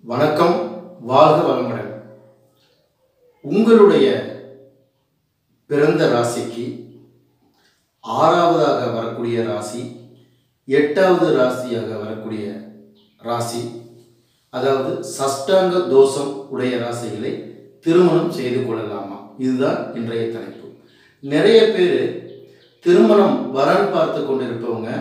வணக்கம் வாழ்க வளமுடன் உங்களுடைய பிறந்த ராசிக்கு ஆறாவதாக வரக்கூடிய ராசி எட்டாவது ராசியாக வரக்கூடிய ராசி அதாவது சஷ்டாங்க தோஷம் உடைய ராசிகளை திருமணம் செய்து கொள்ளலாமா இதுதான் இன்றைய தலைப்பு நிறைய பேர் திருமணம் வரன் பார்த்து கொண்டிருப்பவங்க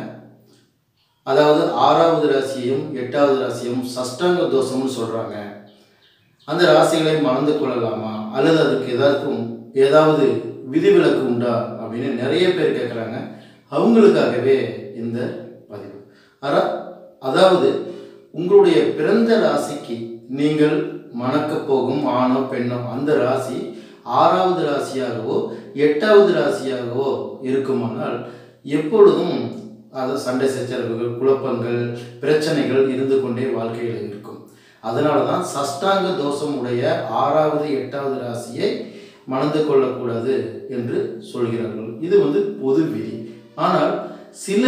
அதாவது ஆறாவது ராசியையும் எட்டாவது ராசியும் சஷ்டாங்க தோஷம்னு சொல்கிறாங்க அந்த ராசிகளை மணந்து கொள்ளலாமா அல்லது அதுக்கு ஏதாச்சும் ஏதாவது விதிவிலக்கு உண்டா அப்படின்னு நிறைய பேர் கேட்குறாங்க அவங்களுக்காகவே இந்த பதிவு அர அதாவது உங்களுடைய பிறந்த ராசிக்கு நீங்கள் மணக்கப் போகும் ஆணோ பெண்ணோ அந்த ராசி ஆறாவது ராசியாகவோ எட்டாவது ராசியாகவோ இருக்குமானால் எப்பொழுதும் அது சண்டை சச்சரவுகள் குழப்பங்கள் பிரச்சனைகள் இருந்து கொண்டே வாழ்க்கையில் இருக்கும் அதனால தான் சஷ்டாங்க தோஷம் உடைய ஆறாவது எட்டாவது ராசியை மணந்து கொள்ளக்கூடாது என்று சொல்கிறார்கள் இது வந்து பொது விதி ஆனால் சில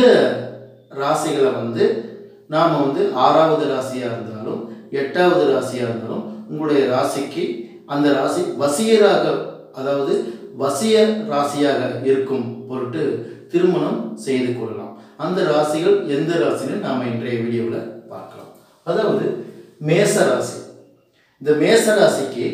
ராசிகளை வந்து நாம் வந்து ஆறாவது ராசியாக இருந்தாலும் எட்டாவது ராசியாக இருந்தாலும் உங்களுடைய ராசிக்கு அந்த ராசி வசியராக அதாவது வசிய ராசியாக இருக்கும் பொருட்டு திருமணம் செய்து கொள்ளலாம் அந்த ராசிகள் எந்த ராசின்னு நாம் இன்றைய வீடியோவில் பார்க்கலாம் அதாவது மேச ராசி இந்த மேச ராசிக்கு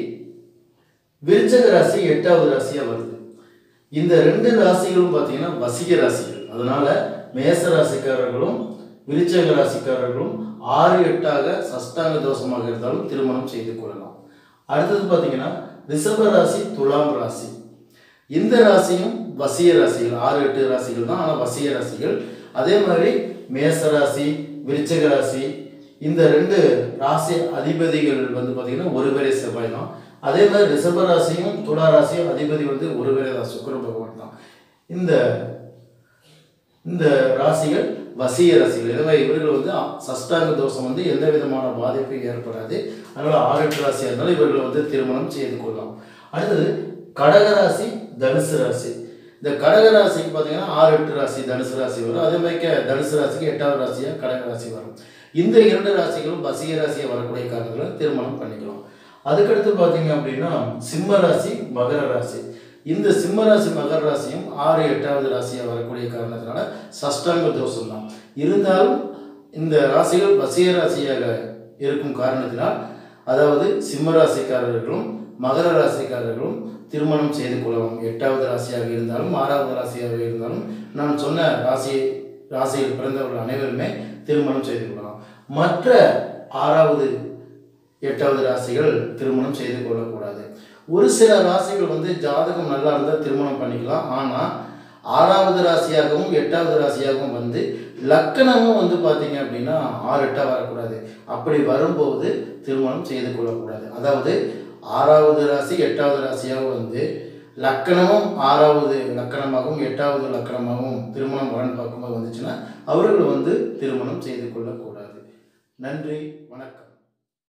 விருச்சக ராசி எட்டாவது ராசியாக வருது இந்த ரெண்டு ராசிகளும் பார்த்தீங்கன்னா வசிக ராசிகள் அதனால மேச ராசிக்காரர்களும் விருச்சக ராசிக்காரர்களும் ஆறு எட்டாக சஷ்டாங்க தோஷமாக இருந்தாலும் திருமணம் செய்து கொள்ளலாம் அடுத்தது பார்த்தீங்கன்னா ரிஷப ராசி துலாம் ராசி இந்த ராசியும் வசிய ராசிகள் ஆறு எட்டு ராசிகள் தான் ஆனால் வசிய ராசிகள் அதே மாதிரி மேச ராசி விருச்சக ராசி இந்த ரெண்டு ராசி அதிபதிகள் வந்து பார்த்திங்கன்னா ஒருவரே செவ்வாய் தான் அதே மாதிரி ரிஷப ராசியும் துலா ராசியும் அதிபதி வந்து ஒருவரே தான் சுக்கர பகவான் தான் இந்த இந்த ராசிகள் வசிய ராசிகள் எனவே இவர்கள் வந்து சஷ்டாங்க தோஷம் வந்து எந்த விதமான பாதிப்பும் ஏற்படாது அதனால் ஆறு எட்டு ராசியாக இருந்தாலும் இவர்கள் வந்து திருமணம் செய்து கொள்ளலாம் அடுத்தது கடகராசி தனுசு ராசி இந்த கடகராசிக்கு பார்த்தீங்கன்னா ஆறு எட்டு ராசி தனுசு ராசி வரும் அதே மாதிரி க- தனுசு ராசிக்கு எட்டாவது ராசியாக கடகராசி வரும் இந்த இரண்டு ராசிகளும் வசிய ராசியாக வரக்கூடிய காரணத்தில் திருமணம் பண்ணிக்கலாம் அதுக்கடுத்து பார்த்தீங்க அப்படின்னா சிம்ம ராசி மகர ராசி இந்த சிம்ம ராசி மகர ராசியும் ஆறு எட்டாவது ராசியாக வரக்கூடிய காரணத்தினால சஷ்டாங்க தோஷம் தான் இருந்தாலும் இந்த ராசிகள் வசிய ராசியாக இருக்கும் காரணத்தினால் அதாவது சிம்ம ராசிக்காரர்களும் மகர ராசிக்காரர்களும் திருமணம் செய்து கொள்ளலாம் எட்டாவது ராசியாக இருந்தாலும் ஆறாவது ராசியாக இருந்தாலும் நான் சொன்ன ராசி ராசியில் பிறந்தவர்கள் அனைவருமே திருமணம் செய்து கொள்ளலாம் மற்ற ஆறாவது எட்டாவது ராசிகள் திருமணம் செய்து கொள்ளக்கூடாது ஒரு சில ராசிகள் வந்து ஜாதகம் நல்லா இருந்தால் திருமணம் பண்ணிக்கலாம் ஆனால் ஆறாவது ராசியாகவும் எட்டாவது ராசியாகவும் வந்து லக்கணமும் வந்து பார்த்தீங்க அப்படின்னா ஆறு எட்டாக வரக்கூடாது அப்படி வரும்போது திருமணம் செய்து கொள்ளக்கூடாது அதாவது ஆறாவது ராசி எட்டாவது ராசியாக வந்து லக்கணமும் ஆறாவது லக்கணமாகவும் எட்டாவது லக்கணமாகவும் திருமணம் வரன் பார்க்கும்போது வந்துச்சுன்னா அவர்கள் வந்து திருமணம் செய்து கொள்ளக்கூடாது நன்றி வணக்கம்